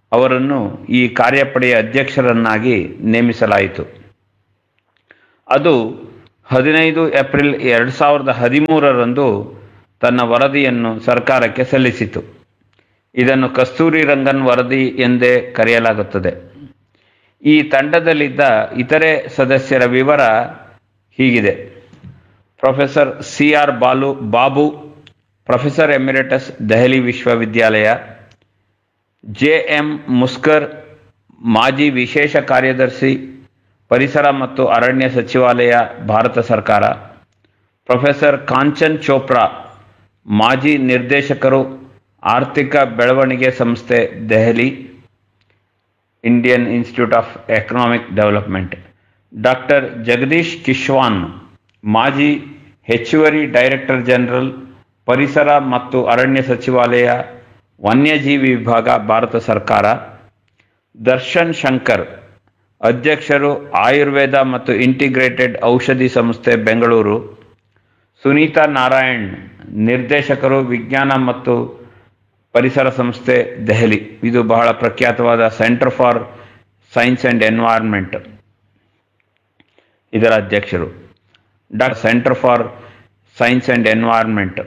ಅವರನ್ನು ಈ ಕಾರ್ಯಪಡೆಯ ಅಧ್ಯಕ್ಷರನ್ನಾಗಿ ನೇಮಿಸಲಾಯಿತು ಅದು ಹದಿನೈದು ಏಪ್ರಿಲ್ ಎರಡು ಸಾವಿರದ ಹದಿಮೂರರಂದು ತನ್ನ ವರದಿಯನ್ನು ಸರ್ಕಾರಕ್ಕೆ ಸಲ್ಲಿಸಿತು ಇದನ್ನು ಕಸ್ತೂರಿ ರಂಗನ್ ವರದಿ ಎಂದೇ ಕರೆಯಲಾಗುತ್ತದೆ ಈ ತಂಡದಲ್ಲಿದ್ದ ಇತರೆ ಸದಸ್ಯರ ವಿವರ ಹೀಗಿದೆ professor C R Balu Babu professor emeritus Delhi ವಿಶ್ವವಿದ್ಯಾಲಯ ಜೆ ಎಂ ಮುಸ್ಕರ್ ಮಾಜಿ ವಿಶೇಷ ಕಾರ್ಯದರ್ಶಿ ಪರಿಸರ ಮತ್ತು ಅರಣ್ಯ ಸಚಿವಾಲಯ ಭಾರತ ಸರ್ಕಾರ ಪ್ರೊಫೆಸರ್ ಕಾಂಚನ್ ಚೋಪ್ರಾ ಮಾಜಿ ನಿರ್ದೇಶಕರು ಆರ್ಥಿಕ ಬೆಳವಣಿಗೆ ಸಂಸ್ಥೆ Delhi Indian Institute of Economic Development doctor Jagdish Kishwan ಮಾಜಿ ಹೆಚ್ಚುವರಿ ಡೈರೆಕ್ಟರ್ ಜನರಲ್ ಪರಿಸರ ಮತ್ತು ಅರಣ್ಯ ಸಚಿವಾಲಯ ವನ್ಯಜೀವಿ ವಿಭಾಗ ಭಾರತ ಸರ್ಕಾರ ದರ್ಶನ್ ಶಂಕರ್ ಅಧ್ಯಕ್ಷರು ಆಯುರ್ವೇದ ಮತ್ತು ಇಂಟಿಗ್ರೇಟೆಡ್ ಔಷಧಿ ಸಂಸ್ಥೆ ಬೆಂಗಳೂರು ಸುನೀತಾ ನಾರಾಯಣ್ ನಿರ್ದೇಶಕರು ವಿಜ್ಞಾನ ಮತ್ತು ಪರಿಸರ ಸಂಸ್ಥೆ ದೆಹಲಿ ಇದು ಬಹಳ ಪ್ರಖ್ಯಾತವಾದ Centre for Science and Environment ಇದರ ಅಧ್ಯಕ್ಷರು doctor Centre for Science and Environment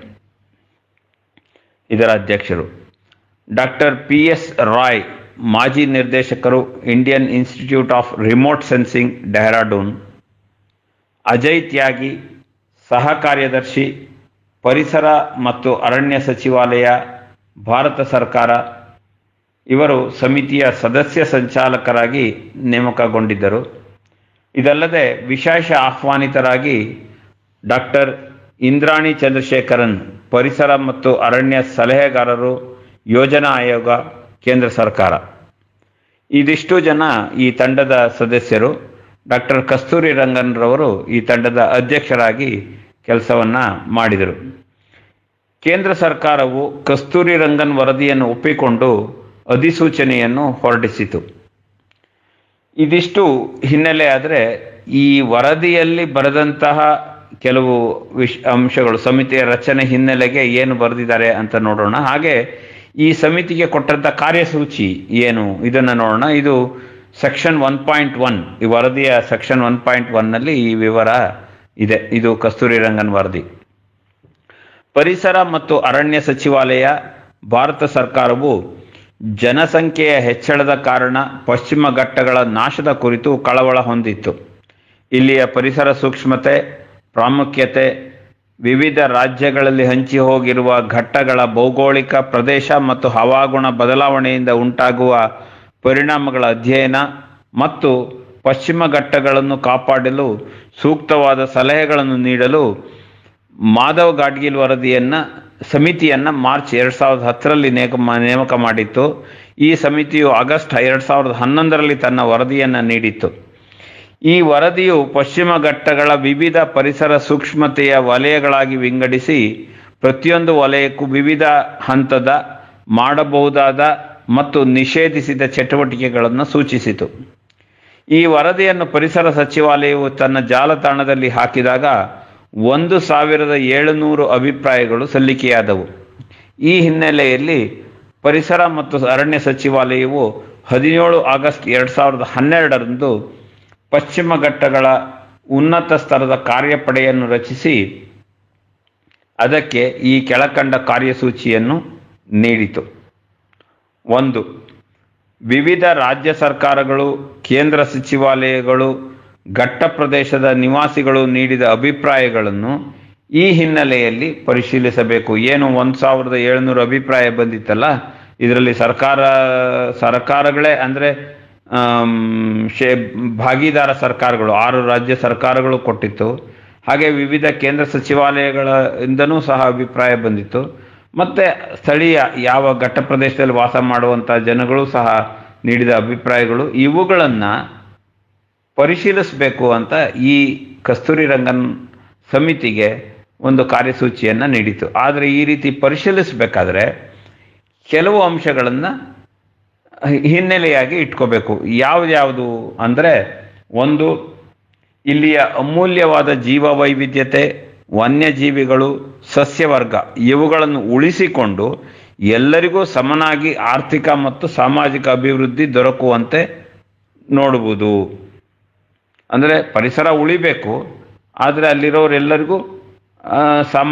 ಇದರ ಅಧ್ಯಕ್ಷರು ಡಾಕ್ಟರ್ ಪಿ ಎಸ್ ರಾಯ್ ಮಾಜಿ ನಿರ್ದೇಶಕರು Indian Institute of Remote Sensing Dehradun Ajay Tyagi ಸಹ ಕಾರ್ಯದರ್ಶಿ ಪರಿಸರ ಮತ್ತು ಅರಣ್ಯ ಸಚಿವಾಲಯ ಭಾರತ ಸರ್ಕಾರ ಇವರು ಸಮಿತಿಯ ಸದಸ್ಯ ಸಂಚಾಲಕರಾಗಿ ನೇಮಕಗೊಂಡಿದ್ದರು ಇದಲ್ಲದೆ ವಿಶೇಷ ಆಹ್ವಾನಿತರಾಗಿ ಡಾಕ್ಟರ್ ಇಂದ್ರಾಣಿ ಚಂದ್ರಶೇಖರನ್ ಪರಿಸರ ಮತ್ತು ಅರಣ್ಯ ಸಲಹೆಗಾರರು ಯೋಜನಾ ಆಯೋಗ ಕೇಂದ್ರ ಸರ್ಕಾರ ಇದಿಷ್ಟು ಜನ ಈ ತಂಡದ ಸದಸ್ಯರು ಡಾಕ್ಟರ್ ಕಸ್ತೂರಿ ರಂಗನ್ ರವರು ಈ ತಂಡದ ಅಧ್ಯಕ್ಷರಾಗಿ ಕೆಲಸವನ್ನ ಮಾಡಿದರು ಕೇಂದ್ರ ಸರ್ಕಾರವು ಕಸ್ತೂರಿ ರಂಗನ್ ವರದಿಯನ್ನು ಒಪ್ಪಿಕೊಂಡು ಅಧಿಸೂಚನೆಯನ್ನು ಹೊರಡಿಸಿತು ಇದಿಷ್ಟು ಹಿನ್ನೆಲೆ ಆದರೆ ಈ ವರದಿಯಲ್ಲಿ ಬರೆದಂತಹ ಕೆಲವು ವಿಷ ಅಂಶಗಳು ಸಮಿತಿಯ ರಚನೆ ಹಿನ್ನೆಲೆಗೆ ಏನು ಬರೆದಿದ್ದಾರೆ ಅಂತ ನೋಡೋಣ ಹಾಗೆ ಈ ಸಮಿತಿಗೆ ಕೊಟ್ಟಂತ ಕಾರ್ಯಸೂಚಿ ಏನು ಇದನ್ನು ನೋಡೋಣ ಇದು ಸೆಕ್ಷನ್ ಒನ್ ಪಾಯಿಂಟ್ ಒನ್ ಈ ವರದಿಯ ಸೆಕ್ಷನ್ ಒನ್ ಪಾಯಿಂಟ್ ಒನ್ನಲ್ಲಿ ಈ ವಿವರ ಇದೆ ಇದು ಕಸ್ತೂರಿ ರಂಗನ್ ವರದಿ ಪರಿಸರ ಮತ್ತು ಅರಣ್ಯ ಸಚಿವಾಲಯ ಭಾರತ ಸರ್ಕಾರವು ಜನಸಂಖ್ಯೆಯ ಹೆಚ್ಚಳದ ಕಾರಣ ಪಶ್ಚಿಮ ಘಟ್ಟಗಳ ನಾಶದ ಕುರಿತು ಕಳವಳ ಹೊಂದಿತ್ತು ಇಲ್ಲಿಯ ಪರಿಸರ ಸೂಕ್ಷ್ಮತೆ ಪ್ರಾಮುಖ್ಯತೆ ವಿವಿಧ ರಾಜ್ಯಗಳಲ್ಲಿ ಹಂಚಿ ಹೋಗಿರುವ ಘಟ್ಟಗಳ ಭೌಗೋಳಿಕ ಪ್ರದೇಶ ಮತ್ತು ಹವಾಗುಣ ಬದಲಾವಣೆಯಿಂದ ಉಂಟಾಗುವ ಪರಿಣಾಮಗಳ ಅಧ್ಯಯನ ಮತ್ತು ಪಶ್ಚಿಮ ಘಟ್ಟಗಳನ್ನು ಕಾಪಾಡಲು ಸೂಕ್ತವಾದ ಸಲಹೆಗಳನ್ನು ನೀಡಲು ಮಾಧವ್ ಗಾಡ್ಗಿಲ್ ವರದಿಯನ್ನ ಸಮಿತಿಯನ್ನ ಮಾರ್ಚ್ ಎರಡ್ ಸಾವಿರದ ಹತ್ತರಲ್ಲಿ ನೇಮ ನೇಮಕ ಮಾಡಿತ್ತು ಈ ಸಮಿತಿಯು ಆಗಸ್ಟ್ ಎರಡ್ ಸಾವಿರದ ಹನ್ನೊಂದರಲ್ಲಿ ತನ್ನ ವರದಿಯನ್ನ ನೀಡಿತ್ತು ಈ ವರದಿಯು ಪಶ್ಚಿಮ ಘಟ್ಟಗಳ ವಿವಿಧ ಪರಿಸರ ಸೂಕ್ಷ್ಮತೆಯ ವಲಯಗಳಾಗಿ ವಿಂಗಡಿಸಿ ಪ್ರತಿಯೊಂದು ವಲಯಕ್ಕೂ ವಿವಿಧ ಹಂತದ ಮಾಡಬಹುದಾದ ಮತ್ತು ನಿಷೇಧಿಸಿದ ಚಟುವಟಿಕೆಗಳನ್ನು ಸೂಚಿಸಿತು ಈ ವರದಿಯನ್ನು ಪರಿಸರ ಸಚಿವಾಲಯವು ತನ್ನ ಜಾಲತಾಣದಲ್ಲಿ ಹಾಕಿದಾಗ ಒಂದು ಸಾವಿರದ ಏಳುನೂರು ಅಭಿಪ್ರಾಯಗಳು ಸಲ್ಲಿಕೆಯಾದವು ಈ ಹಿನ್ನೆಲೆಯಲ್ಲಿ ಪರಿಸರ ಮತ್ತು ಅರಣ್ಯ ಸಚಿವಾಲಯವು ಹದಿನೇಳು ಆಗಸ್ಟ್ ಎರಡು ಸಾವಿರದ ಹನ್ನೆರಡರಂದು ಪಶ್ಚಿಮ ಘಟ್ಟಗಳ ಉನ್ನತ ಸ್ತರದ ಕಾರ್ಯಪಡೆಯನ್ನು ರಚಿಸಿ ಅದಕ್ಕೆ ಈ ಕೆಳಕಂಡ ಕಾರ್ಯಸೂಚಿಯನ್ನು ನೀಡಿತು ಒಂದು ವಿವಿಧ ರಾಜ್ಯ ಸರ್ಕಾರಗಳು ಕೇಂದ್ರ ಸಚಿವಾಲಯಗಳು ಘಟ್ಟ ಪ್ರದೇಶದ ನಿವಾಸಿಗಳು ನೀಡಿದ ಅಭಿಪ್ರಾಯಗಳನ್ನು ಈ ಹಿನ್ನೆಲೆಯಲ್ಲಿ ಪರಿಶೀಲಿಸಬೇಕು ಏನು ಒಂದು ಸಾವಿರದ ಏಳುನೂರು ಅಭಿಪ್ರಾಯ ಬಂದಿತ್ತಲ್ಲ ಇದರಲ್ಲಿ ಸರ್ಕಾರ ಸರ್ಕಾರಗಳೇ ಅಂದರೆ ಶೇ ಭಾಗಿದಾರ ಸರ್ಕಾರಗಳು ಆರು ರಾಜ್ಯ ಸರ್ಕಾರಗಳು ಕೊಟ್ಟಿತ್ತು ಹಾಗೆ ವಿವಿಧ ಕೇಂದ್ರ ಸಚಿವಾಲಯಗಳಿಂದನೂ ಸಹ ಅಭಿಪ್ರಾಯ ಬಂದಿತ್ತು ಮತ್ತೆ ಸ್ಥಳೀಯ ಯಾವ ಘಟ್ಟ ಪ್ರದೇಶದಲ್ಲಿ ವಾಸ ಮಾಡುವಂಥ ಜನಗಳು ಸಹ ನೀಡಿದ ಅಭಿಪ್ರಾಯಗಳು ಇವುಗಳನ್ನು ಪರಿಶೀಲಿಸಬೇಕು ಅಂತ ಈ ಕಸ್ತೂರಿ ರಂಗನ್ ಸಮಿತಿಗೆ ಒಂದು ಕಾರ್ಯಸೂಚಿಯನ್ನು ನೀಡಿತು ಆದರೆ ಈ ರೀತಿ ಪರಿಶೀಲಿಸಬೇಕಾದ್ರೆ ಕೆಲವು ಅಂಶಗಳನ್ನು ಹಿನ್ನೆಲೆಯಾಗಿ ಇಟ್ಕೋಬೇಕು ಯಾವ್ದ್ಯಾವುದು ಅಂದರೆ ಒಂದು ಇಲ್ಲಿಯ ಅಮೂಲ್ಯವಾದ ಜೀವ ವೈವಿಧ್ಯತೆ ವನ್ಯಜೀವಿಗಳು ಸಸ್ಯವರ್ಗ ಇವುಗಳನ್ನು ಉಳಿಸಿಕೊಂಡು ಎಲ್ಲರಿಗೂ ಸಮನಾಗಿ ಆರ್ಥಿಕ ಮತ್ತು ಸಾಮಾಜಿಕ ಅಭಿವೃದ್ಧಿ ದೊರಕುವಂತೆ ನೋಡುವುದು ಅಂದರೆ ಪರಿಸರ ಉಳಿಬೇಕು ಆದರೆ ಅಲ್ಲಿರೋರೆಲ್ಲರಿಗೂ ಆ, ಸಾಮ